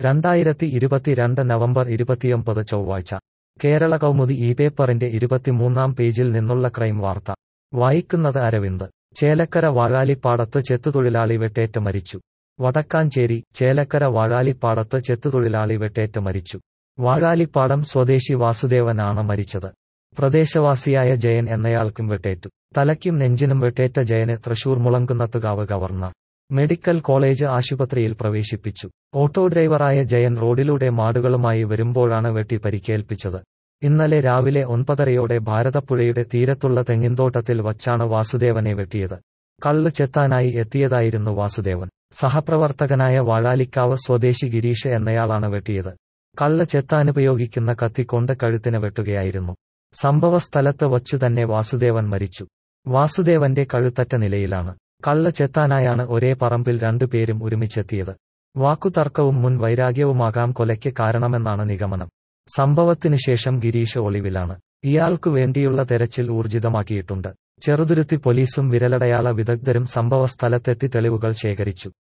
രണ്ടായിരത്തി ഇരുപത്തിരണ്ട് നവംബർ ഇരുപത്തിയൊമ്പത് ചൊവ്വാഴ്ച കേരള കൗമുദി ഈ പേപ്പറിന്റെ ഇരുപത്തിമൂന്നാം പേജിൽ നിന്നുള്ള ക്രൈം വാർത്ത വായിക്കുന്നത് അരവിന്ദ് ചേലക്കര വാഴാലിപ്പാടത്ത് ചെത്തുതൊഴിലാളി വെട്ടേറ്റ് മരിച്ചു വടക്കാഞ്ചേരി ചേലക്കര വാഴാലിപ്പാടത്ത് ചെത്തുതൊഴിലാളി വെട്ടേറ്റ് മരിച്ചു വാഴാലിപ്പാടം സ്വദേശി വാസുദേവനാണ് മരിച്ചത് പ്രദേശവാസിയായ ജയൻ എന്നയാൾക്കും വെട്ടേറ്റു തലയ്ക്കും നെഞ്ചിനും വെട്ടേറ്റ ജയന് Thrissur Mulankunnathukavu governor medical college ആശുപത്രിയിൽ പ്രവേശിപ്പിച്ചു ഓട്ടോ ഡ്രൈവറായ ജയൻ റോഡിലൂടെ മാടുകളുമായി വരുമ്പോഴാണ് വെട്ടി പരിക്കേൽപ്പിച്ചത് ഇന്നലെ രാവിലെ ഒൻപതരയോടെ ഭാരതപ്പുഴയുടെ തീരത്തുള്ള തെങ്ങിൻതോട്ടത്തിൽ വച്ചാണ് വാസുദേവനെ വെട്ടിയത് കള്ള് ചെത്താനായി എത്തിയതായിരുന്നു വാസുദേവൻ സഹപ്രവർത്തകനായ വാഴാലിക്കാവ് സ്വദേശി ഗിരീഷ് എന്നയാളാണ് വെട്ടിയത് കള്ള് ചെത്താനുപയോഗിക്കുന്ന കത്തിക്കൊണ്ട് കഴുത്തിന് വെട്ടുകയായിരുന്നു സംഭവ സ്ഥലത്ത് വച്ചു തന്നെ വാസുദേവൻ മരിച്ചു വാസുദേവന്റെ കഴുത്തറ്റ നിലയിലാണ് കള്ള് ചെത്താനായാണ് ഒരേ പറമ്പിൽ രണ്ടുപേരും ഒരുമിച്ചെത്തിയത് വാക്കുതർക്കവും മുൻ വൈരാഗ്യവുമാകാം കൊലയ്ക്ക് കാരണമെന്നാണ് നിഗമനം സംഭവത്തിനു ശേഷം ഗിരീഷ് ഒളിവിലാണ് ഇയാൾക്കു വേണ്ടിയുള്ള തെരച്ചിൽ ഊർജിതമാക്കിയിട്ടുണ്ട് ചെറുതുരുത്തി പോലീസും വിരലടയാള വിദഗ്ധരും സംഭവ സ്ഥലത്തെത്തി തെളിവുകൾ ശേഖരിച്ചു